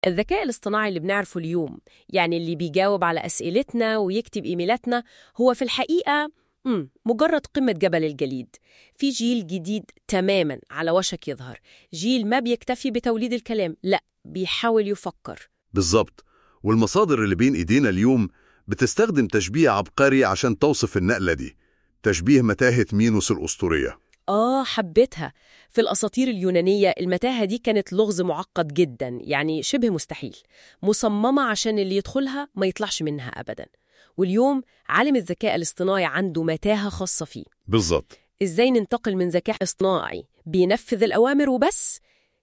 الذكاء الاصطناعي اللي بنعرفه اليوم يعني اللي بيجاوب على أسئلتنا ويكتب إيميلاتنا هو في الحقيقة مم مجرد قمة جبل الجليد في جيل جديد تماما على وشك يظهر جيل ما بيكتفي بتوليد الكلام لا بيحاول يفكر بالظبط والمصادر اللي بين إيدينا اليوم بتستخدم تشبيه عبقري عشان توصف النقلة دي تشبيه متاهة مينوس الأسطورية آه حبيتها في الأساطير اليونانية المتاهة دي كانت لغز معقد جدا يعني شبه مستحيل مصممة عشان اللي يدخلها ما يطلعش منها أبدا واليوم عالم الذكاء الاصطناعي عنده متاهة خاصة فيه بالظبط إزاي ننتقل من ذكاء اصطناعي بينفذ الأوامر وبس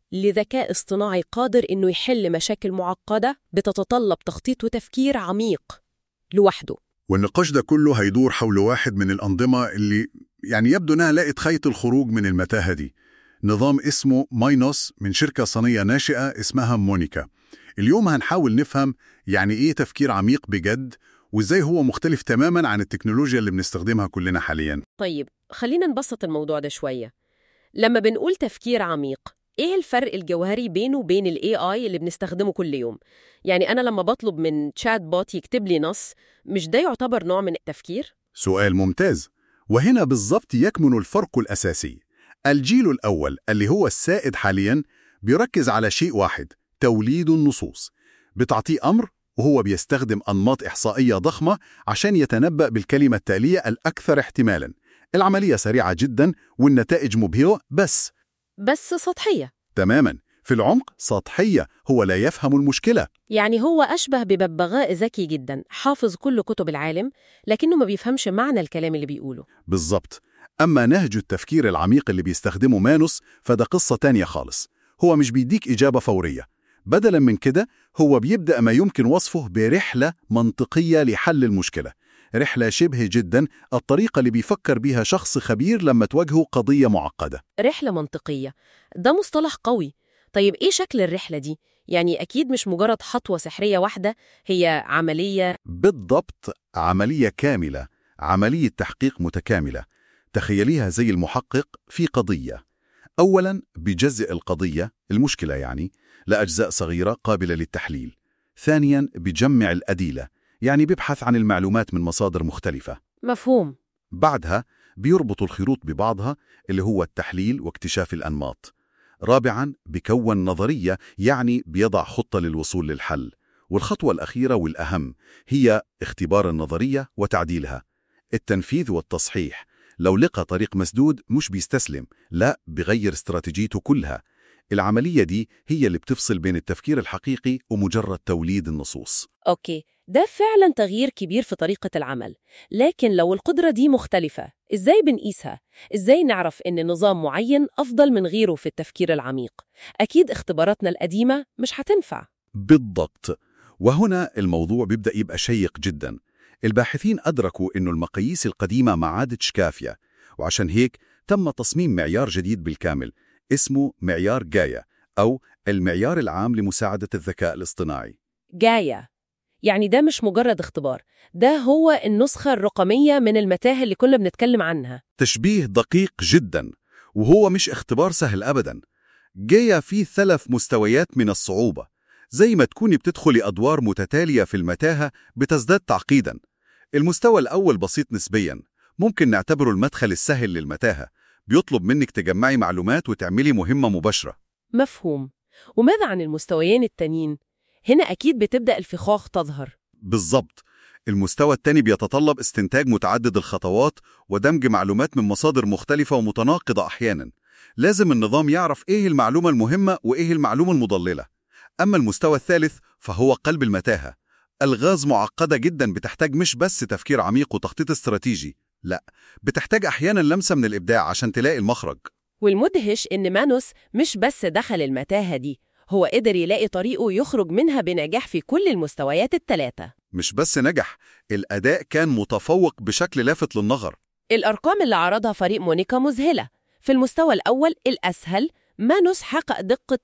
لذكاء اصطناعي قادر إنه يحل مشاكل معقدة بتتطلب تخطيط وتفكير عميق لوحده والنقاش ده كله هيدور حول واحد من الأنظمة اللي يعني يبدو أنها لقت خيط الخروج من المتاهة دي نظام اسمه ماينوس من شركة صينية ناشئة اسمها مونيكا اليوم هنحاول نفهم يعني إيه تفكير عميق بجد وإزاي هو مختلف تماما عن التكنولوجيا اللي بنستخدمها كلنا حاليا طيب خلينا نبسط الموضوع ده شوية لما بنقول تفكير عميق إيه الفرق الجوهري بينه وبين ال AI اللي بنستخدمه كل يوم؟ يعني أنا لما بطلب من تشات بوت يكتب لي نص مش ده يعتبر نوع من التفكير؟ سؤال ممتاز وهنا بالضبط يكمن الفرق الأساسي الجيل الأول اللي هو السائد حاليا بيركز على شيء واحد توليد النصوص بتعطيه أمر وهو بيستخدم أنماط إحصائية ضخمة عشان يتنبأ بالكلمة التالية الأكثر احتمالاً العملية سريعة جدا والنتائج مبهرة بس بس سطحية تماما في العمق سطحية هو لا يفهم المشكلة يعني هو أشبه بببغاء ذكي جدا حافظ كل كتب العالم لكنه ما بيفهمش معنى الكلام اللي بيقوله بالضبط أما نهج التفكير العميق اللي بيستخدمه مانوس فده قصة تانية خالص هو مش بيديك إجابة فورية بدلا من كده هو بيبدأ ما يمكن وصفه برحلة منطقية لحل المشكلة رحلة شبه جدا الطريقة اللي بيفكر بيها شخص خبير لما تواجهه قضية معقدة رحلة منطقية ده مصطلح قوي طيب إيه شكل الرحلة دي؟ يعني أكيد مش مجرد خطوة سحرية واحدة هي عملية بالضبط عملية كاملة عملية تحقيق متكاملة تخيليها زي المحقق في قضية أولا بجزء القضية المشكلة يعني لأجزاء صغيرة قابلة للتحليل ثانيا بجمع الأدلة يعني بيبحث عن المعلومات من مصادر مختلفة مفهوم بعدها بيربط الخيوط ببعضها اللي هو التحليل واكتشاف الأنماط رابعا بكون نظرية يعني بيضع خطة للوصول للحل والخطوة الأخيرة والأهم هي اختبار النظرية وتعديلها التنفيذ والتصحيح لو لقى طريق مسدود مش بيستسلم لا بغير استراتيجيته كلها العملية دي هي اللي بتفصل بين التفكير الحقيقي ومجرد توليد النصوص أوكي ده فعلا تغيير كبير في طريقة العمل لكن لو القدرة دي مختلفة إزاي بنقيسها؟ إزاي نعرف إن نظام معين أفضل من غيره في التفكير العميق؟ أكيد اختباراتنا القديمة مش هتنفع بالضبط وهنا الموضوع بيبدأ يبقى شيق جدا الباحثين أدركوا إنه المقاييس القديمة ما عادتش كافية وعشان هيك تم تصميم معيار جديد بالكامل اسمه معيار جايا أو المعيار العام لمساعدة الذكاء الاصطناعي جاية يعني ده مش مجرد اختبار ده هو النسخة الرقمية من المتاهة اللي كنا بنتكلم عنها تشبيه دقيق جدا وهو مش اختبار سهل أبدا جايا فيه ثلاث مستويات من الصعوبة زي ما تكوني بتدخلي أدوار متتالية في المتاهة بتزداد تعقيدا المستوى الأول بسيط نسبيا ممكن نعتبره المدخل السهل للمتاهة بيطلب منك تجمعي معلومات وتعملي مهمة مباشرة مفهوم وماذا عن المستويين التانيين؟ هنا أكيد بتبدأ الفخاخ تظهر بالضبط المستوى الثاني بيتطلب استنتاج متعدد الخطوات ودمج معلومات من مصادر مختلفة ومتناقضة أحيانا لازم النظام يعرف إيه المعلومة المهمة وإيه المعلومة المضللة أما المستوى الثالث فهو قلب المتاهة الغاز معقدة جدا بتحتاج مش بس تفكير عميق وتخطيط استراتيجي لا بتحتاج أحيانا لمسة من الإبداع عشان تلاقي المخرج والمدهش إن مانوس مش بس دخل المتاهة دي هو قدر يلاقي طريقه يخرج منها بنجاح في كل المستويات الثلاثة مش بس نجح الأداء كان متفوق بشكل لافت للنظر الأرقام اللي عرضها فريق مونيكا مذهلة في المستوى الأول الأسهل مانوس حقق دقة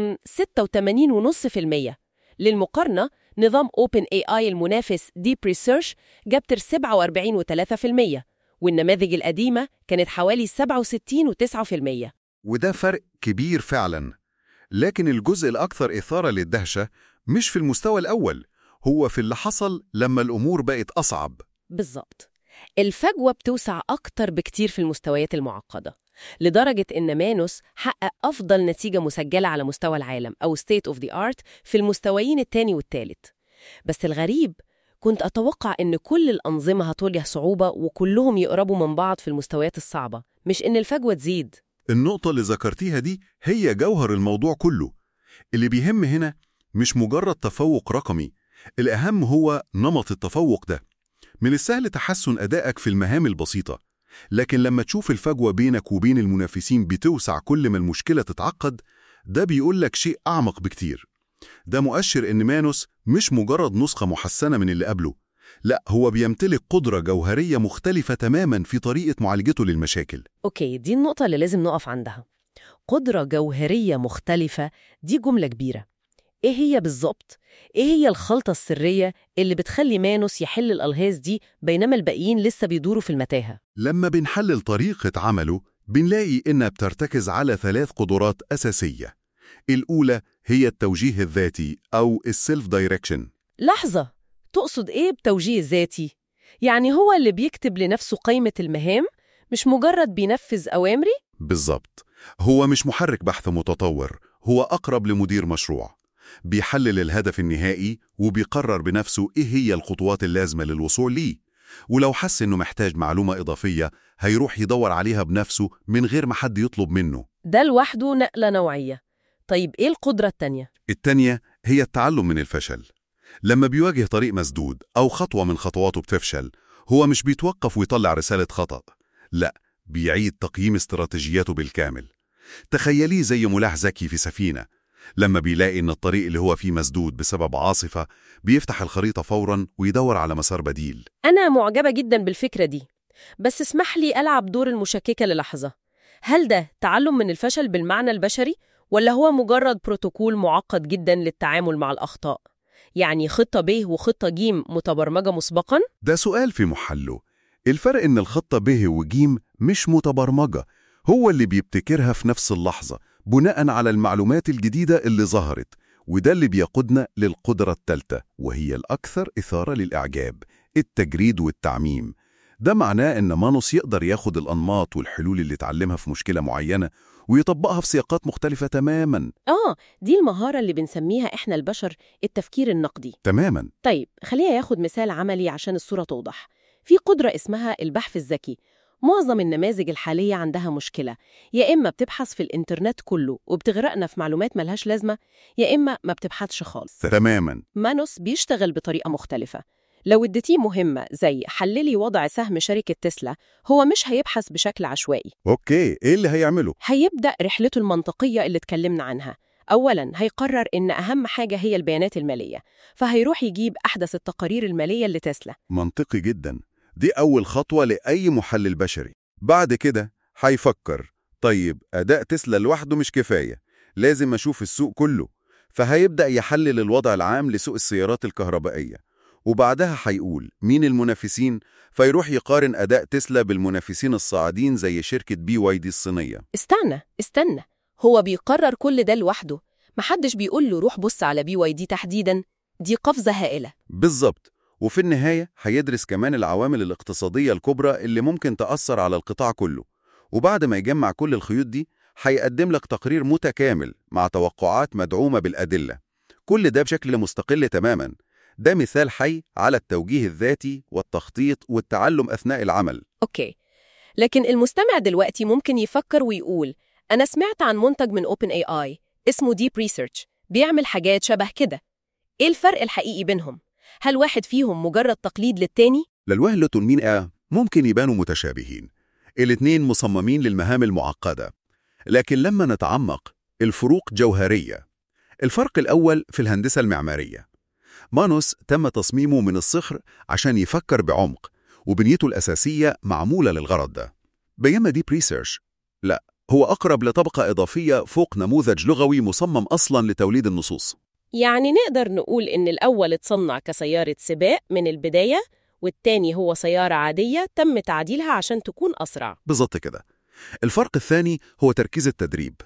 86.5% للمقارنة نظام Open AI المنافس Deep Research جاب 47.3% والنماذج القديمة كانت حوالي 67.9% وده فرق كبير فعلا لكن الجزء الأكثر إثارة للدهشة مش في المستوى الأول هو في اللي حصل لما الأمور بقت أصعب بالظبط الفجوة بتوسع أكتر بكتير في المستويات المعقدة لدرجة إن مانوس حقق أفضل نتيجة مسجلة على مستوى العالم أو state of the art في المستويين التاني والتالت بس الغريب كنت أتوقع إن كل الأنظمة هتواجه صعوبة وكلهم يقربوا من بعض في المستويات الصعبة مش إن الفجوة تزيد النقطة اللي ذكرتيها دي هي جوهر الموضوع كله اللي بيهم هنا مش مجرد تفوق رقمي الأهم هو نمط التفوق ده من السهل تحسن أدائك في المهام البسيطة لكن لما تشوف الفجوة بينك وبين المنافسين بتوسع كل ما المشكلة تتعقد ده بيقول لك شيء أعمق بكتير ده مؤشر إن مانوس مش مجرد نسخة محسنة من اللي قبله لا هو بيمتلك قدرة جوهرية مختلفة تماما في طريقة معالجته للمشاكل أوكي دي النقطة اللي لازم نقف عندها قدرة جوهرية مختلفة دي جملة كبيرة إيه هي بالظبط؟ إيه هي الخلطة السرية اللي بتخلي مانوس يحل الألغاز دي بينما الباقيين لسه بيدوروا في المتاهة؟ لما بنحلل طريقة عمله بنلاقي إنها بترتكز على ثلاث قدرات أساسية الأولى هي التوجيه الذاتي أو السيلف دايركشن لحظة تقصد إيه بتوجيه ذاتي؟ يعني هو اللي بيكتب لنفسه قائمة المهام مش مجرد بينفذ أوامري؟ بالظبط هو مش محرك بحث متطور هو أقرب لمدير مشروع بيحلل الهدف النهائي وبيقرر بنفسه إيه هي الخطوات اللازمة للوصول ليه ولو حس إنه محتاج معلومة إضافية هيروح يدور عليها بنفسه من غير ما حد يطلب منه ده لوحده نقلة نوعية طيب إيه القدرة التانية؟ التانية هي التعلم من الفشل لما بيواجه طريق مسدود أو خطوة من خطواته بتفشل هو مش بيتوقف ويطلع رسالة خطأ لا بيعيد تقييم استراتيجياته بالكامل تخيليه زي ملاح ذكي في سفينة لما بيلاقي إن الطريق اللي هو فيه مسدود بسبب عاصفة بيفتح الخريطة فوراً ويدور على مسار بديل أنا معجبة جدا بالفكرة دي بس اسمح لي ألعب دور المشككة للحظة هل ده تعلم من الفشل بالمعنى البشري ولا هو مجرد بروتوكول معقد جدا للتعامل مع الأخطاء؟ يعني خطة ب وخطة ج متبرمجة مسبقا؟ ده سؤال في محله الفرق إن الخطة ب وجيم مش متبرمجة هو اللي بيبتكرها في نفس اللحظة بناء على المعلومات الجديدة اللي ظهرت وده اللي بيقودنا للقدرة الثالثة وهي الأكثر إثارة للإعجاب التجريد والتعميم ده معناه إن مانوس يقدر ياخد الأنماط والحلول اللي اتعلمها في مشكلة معينة ويطبقها في سياقات مختلفة تماما آه دي المهارة اللي بنسميها إحنا البشر التفكير النقدي تماما طيب خلينا ياخد مثال عملي عشان الصورة توضح في قدرة اسمها البحث الذكي معظم النماذج الحالية عندها مشكلة يا إما بتبحث في الإنترنت كله وبتغرقنا في معلومات ملهاش لازمة يا إما ما بتبحثش خالص تماما مانوس بيشتغل بطريقة مختلفة لو اديتيه مهمة زي حللي وضع سهم شركة تسلا هو مش هيبحث بشكل عشوائي أوكي إيه اللي هيعمله؟ هيبدأ رحلته المنطقية اللي اتكلمنا عنها أولاً هيقرر إن أهم حاجة هي البيانات المالية فهيروح يجيب أحدث التقارير المالية لتسلا منطقي جدا دي أول خطوة لأي محلل بشري بعد كده هيفكر طيب أداء تسلا لوحده مش كفاية لازم أشوف السوق كله فهيبدأ يحلل الوضع العام لسوق السيارات الكهربائية وبعدها هيقول مين المنافسين فيروح يقارن أداء تسلا بالمنافسين الصاعدين زي شركة بي واي دي الصينية استنى استنى هو بيقرر كل ده لوحده محدش بيقول له روح بص على بي واي دي تحديداً دي قفزة هائلة بالظبط وفي النهاية هيدرس كمان العوامل الاقتصادية الكبرى اللي ممكن تأثر على القطاع كله وبعد ما يجمع كل الخيوط دي هيقدم لك تقرير متكامل مع توقعات مدعومة بالأدلة كل ده بشكل مستقل تماما ده مثال حي على التوجيه الذاتي والتخطيط والتعلم أثناء العمل أوكي لكن المستمع دلوقتي ممكن يفكر ويقول أنا سمعت عن منتج من Open AI اسمه Deep Research بيعمل حاجات شبه كده إيه الفرق الحقيقي بينهم؟ هل واحد فيهم مجرد تقليد للتاني؟ للوهلة من آه ممكن يبانوا متشابهين الاتنين مصممين للمهام المعقدة لكن لما نتعمق الفروق جوهرية الفرق الأول في الهندسة المعمارية مانوس تم تصميمه من الصخر عشان يفكر بعمق وبنيته الأساسية معمولة للغرض ده بينما ديب ريسيرش لا هو أقرب لطبقة إضافية فوق نموذج لغوي مصمم أصلا لتوليد النصوص يعني نقدر نقول إن الأول اتصنع كسيارة سباق من البداية والتاني هو سيارة عادية تم تعديلها عشان تكون أسرع بالظبط كده الفرق الثاني هو تركيز التدريب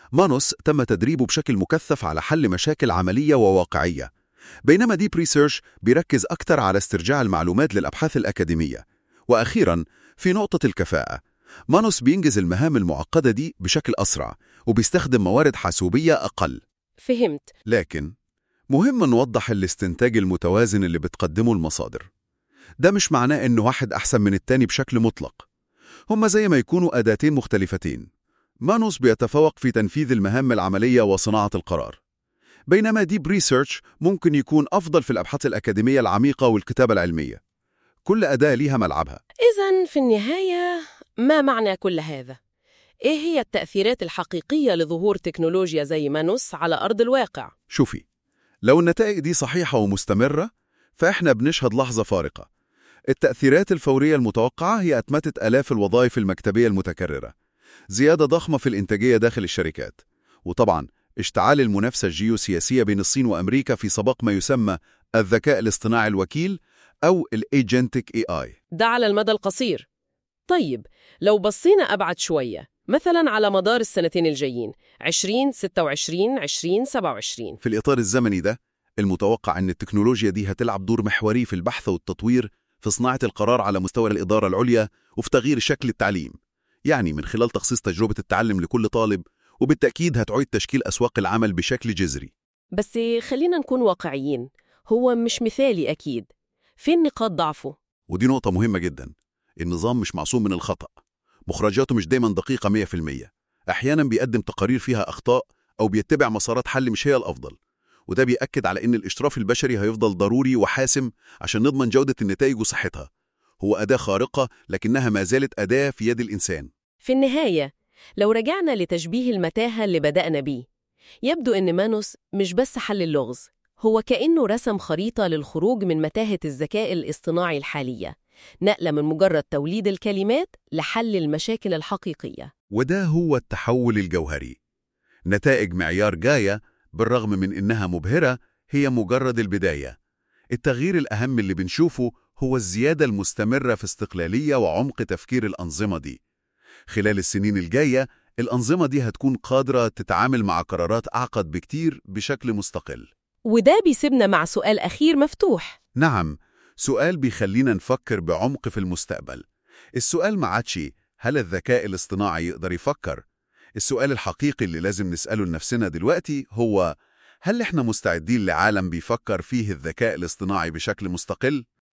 مانوس تم تدريبه بشكل مكثف على حل مشاكل عملية وواقعية بينما ديب ريسيرش بيركز أكثر على استرجاع المعلومات للأبحاث الأكاديمية وأخيراً في نقطة الكفاءة مانوس بينجز المهام المعقدة دي بشكل أسرع وبيستخدم موارد حاسوبية أقل فهمت لكن مهم نوضح الاستنتاج المتوازن اللي بتقدمه المصادر ده مش معناه إن واحد أحسن من التاني بشكل مطلق هما زي ما يكونوا أداتين مختلفتين مانوس بيتفوق في تنفيذ المهام العملية وصناعة القرار بينما ديب ريسيرش ممكن يكون أفضل في الأبحاث الأكاديمية العميقة والكتابة العلمية كل أداة ليها ملعبها إذا في النهاية ما معنى كل هذا؟ إيه هي التأثيرات الحقيقية لظهور تكنولوجيا زي مانوس على أرض الواقع؟ شوفي لو النتائج دي صحيحة ومستمرة فإحنا بنشهد لحظة فارقة التأثيرات الفورية المتوقعة هي أتمتة آلاف الوظائف المكتبية المتكررة زيادة ضخمة في الإنتاجية داخل الشركات وطبعا اشتعال المنافسة الجيوسياسية بين الصين وأمريكا في سباق ما يسمى الذكاء الاصطناعي الوكيل أو الايجنتك اي اي ده على المدى القصير طيب لو بصينا أبعد شوية مثلا على مدار السنتين الجايين 2026 2027 في الإطار الزمني ده المتوقع أن التكنولوجيا دي هتلعب دور محوري في البحث والتطوير في صناعة القرار على مستوى الإدارة العليا وفي تغيير شكل التعليم يعني من خلال تخصيص تجربة التعلم لكل طالب وبالتأكيد هتعيد تشكيل أسواق العمل بشكل جذري بس خلينا نكون واقعيين هو مش مثالي أكيد فين نقاط ضعفه؟ ودي نقطة مهمة جدا النظام مش معصوم من الخطأ مخرجاته مش دايما دقيقة 100% أحيانا بيقدم تقارير فيها أخطاء أو بيتبع مسارات حل مش هي الأفضل وده بيأكد على إن الإشراف البشري هيفضل ضروري وحاسم عشان نضمن جودة النتائج وصحتها هو أداة خارقة لكنها ما زالت أداة في يد الإنسان في النهاية لو رجعنا لتشبيه المتاهة اللي بدأنا بيه يبدو إن مانوس مش بس حل اللغز هو كأنه رسم خريطة للخروج من متاهة الذكاء الاصطناعي الحالية نقلة من مجرد توليد الكلمات لحل المشاكل الحقيقية وده هو التحول الجوهري نتائج معيار جاية بالرغم من إنها مبهرة هي مجرد البداية التغيير الأهم اللي بنشوفه هو الزيادة المستمرة في استقلالية وعمق تفكير الأنظمة دي خلال السنين الجاية الأنظمة دي هتكون قادرة تتعامل مع قرارات أعقد بكتير بشكل مستقل وده بيسيبنا مع سؤال أخير مفتوح نعم سؤال بيخلينا نفكر بعمق في المستقبل السؤال ما عادش هل الذكاء الاصطناعي يقدر يفكر؟ السؤال الحقيقي اللي لازم نسأله لنفسنا دلوقتي هو هل احنا مستعدين لعالم بيفكر فيه الذكاء الاصطناعي بشكل مستقل؟